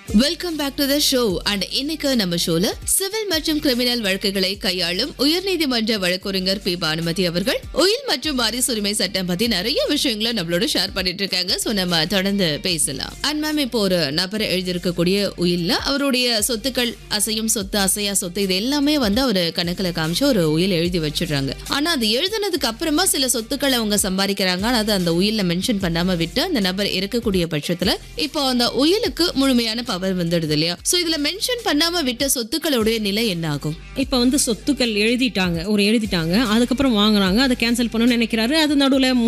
welcome back to the show and இன்னைக்கு நம்ம ஷோல சிவில் மற்றும் கிரிமினல் வழக்குகளை கையாளும் உயர்நீதிமன்ற வழக்கறிஞர் பி பானுமதி அவர்கள் உயில் மற்றும் வாரிசு உரிமை சட்டம் பத்தி நிறைய விஷயங்களை நம்மளோட ஷேர் பண்ணிட்டு இருக்காங்க சோ நம்ம தொடர்ந்து பேசலாம் அண்ட் மேம் இப்போ ஒரு நபர் எழுதியிருக்கக்கூடிய உயில்ல அவருடைய சொத்துக்கள் அசையும் சொத்து அசையா சொத்து இது எல்லாமே வந்து அவர் கணக்குல காமிச்சு ஒரு உயில் எழுதி வச்சிடுறாங்க ஆனா அது எழுதுனதுக்கு அப்புறமா சில சொத்துக்களை அவங்க சம்பாதிக்கிறாங்க ஆனா அது அந்த உயில்ல மென்ஷன் பண்ணாம விட்டு அந்த நபர் இருக்கக்கூடிய பட்சத்துல இப்போ அந்த உயிலுக்கு முழுமையான பவர் வந்துடுது இல்லையா சோ இதுல மென்ஷன் பண்ணாம விட்ட சொத்துக்களுடைய நிலை என்ன ஆகும் இப்போ வந்து சொத்துக்கள் எழுதிட்டாங்க ஒரு எழுதிட்டாங்க அதுக்கப்புறம் வாங்குறாங்க அதை கேன்சல் பண்ணணும்னு நினைக்கிறாரு அது நடுவில்